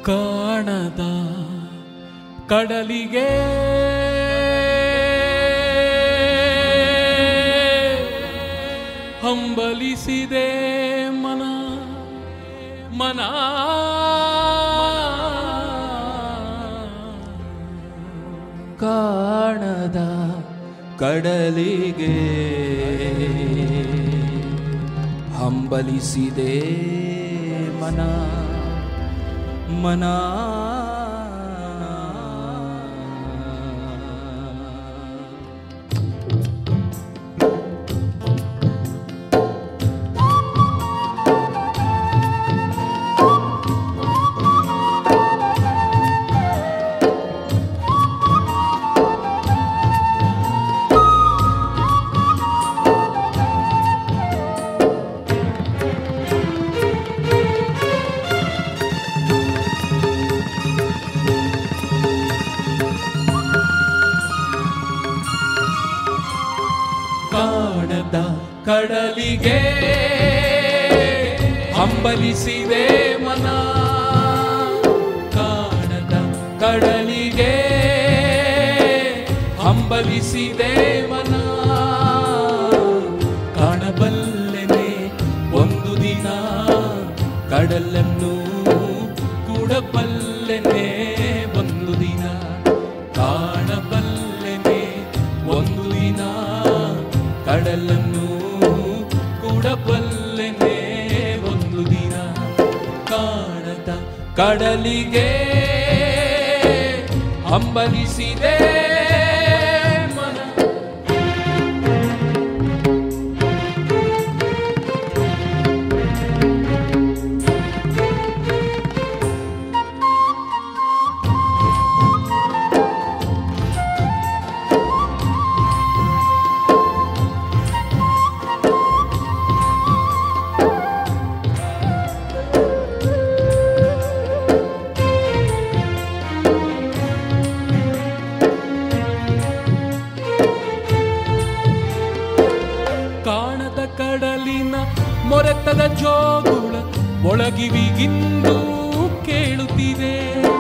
ಕಾಣದ ಕಡಲಿಗೆ ಹಂಬಲಿಸಿದೆ ಮನ ಮನ ಕಾಣದ ಕಡಲಿಗೆ ಹಂಬಲಿಸಿದೆ ಮನ ಮನ ಕಾಣದ ಕಡಲಿಗೆ ಹಂಬಲಿಸಿದೆ ಮನ ಕಾಣದ ಕಡಲಿಗೆ ಹಂಬಲಿಸಿದೆ ಮನ ಕಾಣಬಲ್ಲೆನೆ ಒಂದು ದಿನ ಕಡಲನ್ನು ಕೂಡಬಲ್ಲೆನೆ ಒಂದು ದಿನ ಕಾಣಬಲ್ಲೆನೆ ಒಂದು ದಿನ ಕಡಲನ್ನು ಕೂಡಬಲ್ಲೆನೆ ಒಂದು ದಿನ ಕಾಣದ ಕಡಲಿಗೆ ಹಂಬಲಿಸಿದೆ ಮನ ಕಾಣದ ಕಡಲಿನ ಮೊರೆತದ ಜೋಗುಳ ಒಳಗಿವಿಗಿಂದು ಕೇಳುತ್ತಿದೆ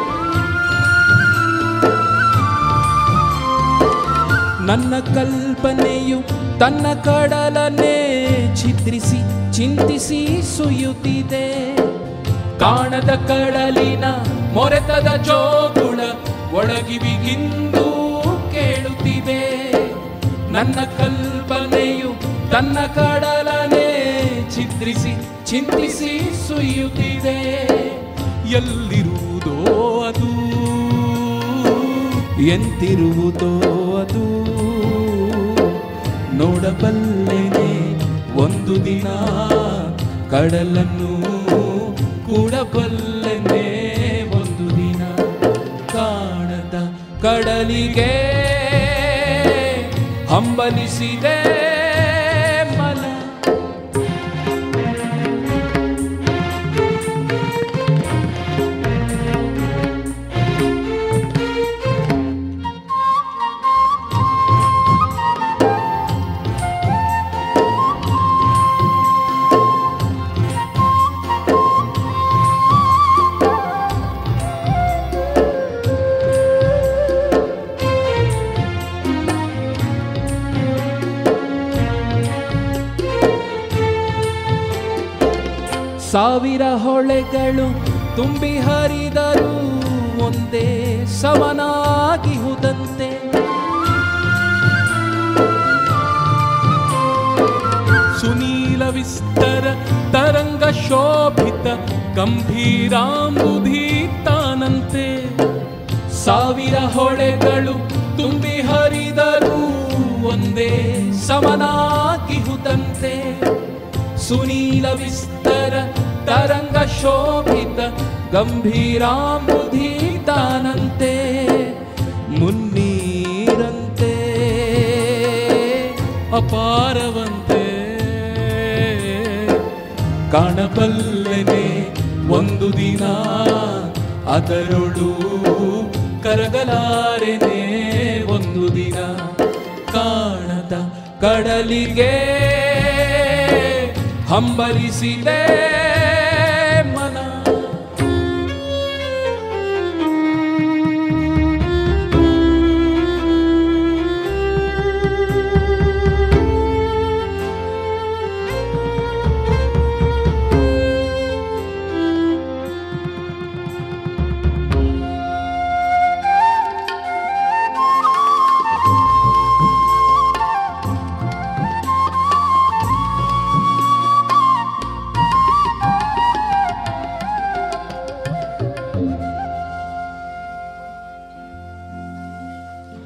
ನನ್ನ ಕಲ್ಪನೆಯು ತನ್ನ ಕಡಲನ್ನೇ ಚಿತ್ರಿಸಿ ಚಿಂತಿಸಿ ಸುಯುತ್ತಿದೆ ಕಾಣದ ಕಡಲಿನ ಮೊರೆತದ ಜೋಗುಳ ಒಳಗಿವಿಗಿಂದು ಕೇಳುತ್ತಿದೆ ನನ್ನ ಕಲ್ಪನೆಯು ತನ್ನ ಕಡಲನೆ ಚಿತ್ರಿಸಿ ಚಿಂತಿಸಿ ಸುಯ್ಯುತ್ತಿದೆ ಎಲ್ಲಿರುವುದೋ ಅದು ಎಂತಿರುವುದೋ ಅದು ನೋಡಬಲ್ಲೆನೆ ಒಂದು ದಿನ ಕಡಲನ್ನು ಕೂಡಬಲ್ಲೆನೆ ಒಂದು ದಿನ ಕಾಣದ ಕಡಲಿಗೆ ಹಂಬಲಿಸಿದೆ ಮನ ಸಾವಿರ ಹೊಳೆಗಳು ತುಂಬಿ ಹರಿದರೂ ಒಂದೇ ಸಮನಾಗಿ ಹುದಂತೆ ಸುನೀಲ ವಿಸ್ತರ ತರಂಗ ಶೋಭಿತ ಗಂಭೀರಾಂಬುಧಿ ತಾನಂತೆ ಸಾವಿರ ಹೊಳೆಗಳು ತುಂಬಿ ಹರಿದರೂ ಒಂದೇ ಸಮನಾಗಿ ಹುದಂತೆ ಸುನೀಲ ವಿಸ್ತರ ತರಂಗ ಶೋಭಿತ ಗಂಭೀರಾಂಬುಧಿ ತಾನಂತೆ ಮುನ್ನೀರಂತೆ ಅಪಾರವಂತೆ ಕಾಣಬಲ್ಲೆನೆ ಒಂದು ದಿನ ಅದರೊಳು ಕರಗಲಾರೆನೆ ಒಂದು ದಿನ ಕಾಣದ ಕಡಲಿಗೆ ಹಂಬಲಿಸಿದೆ ಮನ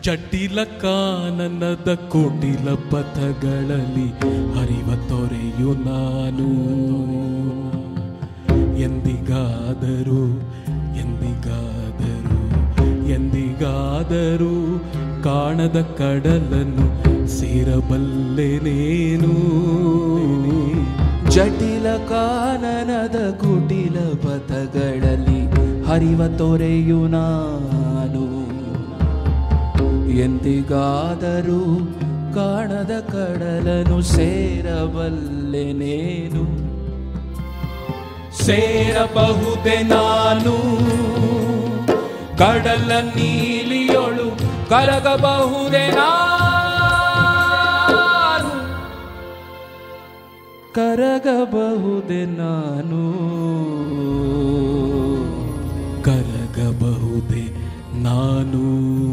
ಜಟಿಲ ಕಾನನದ ಕೋಟಿಲ ಪಥಗಳಲ್ಲಿ ಹರಿವ ತೊರೆಯು ನಾನು ಎಂದಿಗಾದರೂ ಎಂದಿಗಾದರೂ ಎಂದಿಗಾದರೂ ಕಾಣದ ಕಡಲನ್ನು ಸೇರಬಲ್ಲೆನೇನು ಜಟಿಲ ಕಾನನದ ಕುಟಿಲ ಪಥಗಳಲ್ಲಿ ಹರಿವ ತೊರೆಯು ನಾನು ಎಂದಿಗಾದರೂ ಕಾಣದ ಕಡಲನು ಸೇರಬಲ್ಲೆನೇನು ಸೇರಬಹುದೆ ನಾನು ಕಡಲ ನೀಲಿಯೊಳು ಕರಗಬಹುದೆ ನಾನು ಕರಗಬಹುದೆ ನಾನು ಕರಗಬಹುದೆ ನಾನು